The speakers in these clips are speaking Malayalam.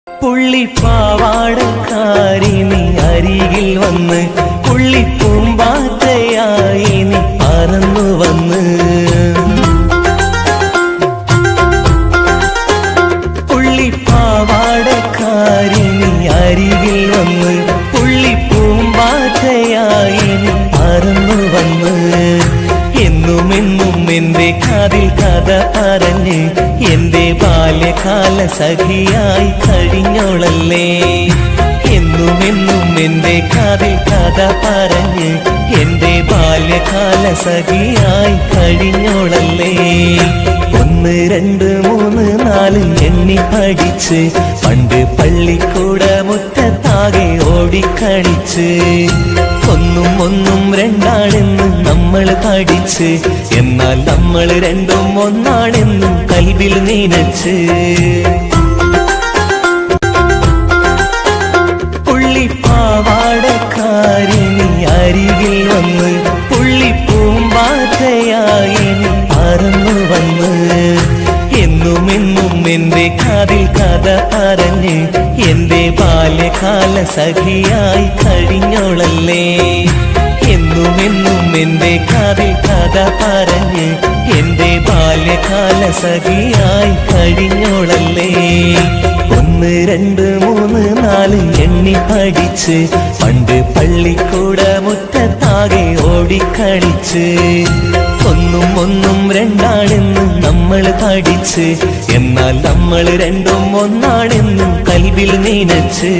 പുള്ളിപ്പാവാടക്കാരി നീ അരികിൽ വന്ന് പുള്ളിപ്പൂമ്പാറ്റയായി നീ പറന്നു വന്ന് പുള്ളിപ്പാവാടക്കാരി നീ അരികിൽ വന്ന് പുള്ളിപ്പൂമ്പാറ്റയായി നീ പറന്നു വന്ന് എന്നുമെന്നും എന്റെ കാതിൽ കഥ പറഞ്ഞ് എന്റെ ബാല്യകാല സഖിയായി കഴിഞ്ഞോളല്ലേ എന്നുമെന്നും എന്റെ കാതിൽ കഥ പറഞ്ഞ് എന്റെ ബാല്യകാല സഖിയായി കഴിഞ്ഞോളല്ലേ ഒന്ന് രണ്ട് മൂന്ന് നാല് എണ്ണി പഠിച്ച് പണ്ട് പള്ളിക്കൂട മുറ്റത്താകെ ഓടിക്കളിച്ച് ഒന്നും ഒന്നും രണ്ടാണെന്ന് നമ്മൾ പഠിച്ച് എന്നാൽ നമ്മൾ രണ്ടും ഒന്നാണെന്നും കൽവിൽ നീനച്ച് പുള്ളിപ്പാവാടക്കാരി നീ അരികിൽ വന്ന് പുള്ളിപ്പൂമ്പാറ്റയായി നീ പറന്നു വന്ന് എന്നുമെന്നും എന്റെ കാതിൽ കഥ പറഞ്ഞ് എന്റെ ബാല്യകാല സഖിയായി കഴിഞ്ഞോളല്ലേ എന്നുമെന്നും എന്റെ കാതിൽ കഥ പറഞ്ഞ് എന്റെ ബാല്യകാല സഖിയായി കഴിഞ്ഞോളല്ലേ ഒന്ന് രണ്ട് മൂന്ന് നാല് എണ്ണി പഠിച്ച് പണ്ട് പള്ളിക്കൂട മുറ്റത്താകെ ഓടിക്കളിച്ച് ഒന്നും ഒന്നും രണ്ടാണെന്ന് നമ്മൾ പഠിച്ച് എന്നാൽ നമ്മൾ രണ്ടും ഒന്നാണെന്നും കൽവിൽ നീനച്ച്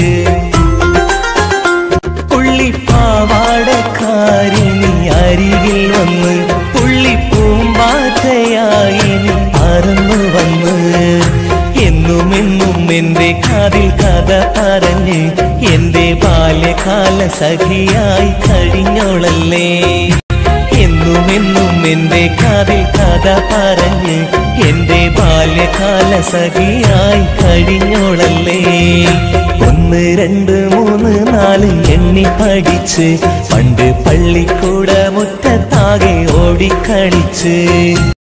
പുള്ളിപ്പാവാടക്കാരി നീ അരികിൽ വന്ന് പുള്ളിപ്പൂമ്പാറ്റയായി നീ പറന്നു വന്ന് എന്നുമെന്നും എന്റെ കാതിൽ കഥ പറഞ്ഞ് എന്റെ ബാല്യകാല സഖിയായി കഴിഞ്ഞോളല്ലേ എന്നുമെന്നും എന്റെ കാതിൽ കഥ പറഞ്ഞ് എന്റെ ബാല്യകാല സഖിയായി കഴിഞ്ഞോളല്ലേ ഒന്ന് രണ്ട് മൂന്ന് നാല് എണ്ണി പഠിച്ച് പണ്ട് പള്ളിക്കൂട മുറ്റത്താകെ ഓടിക്കളിച്ച്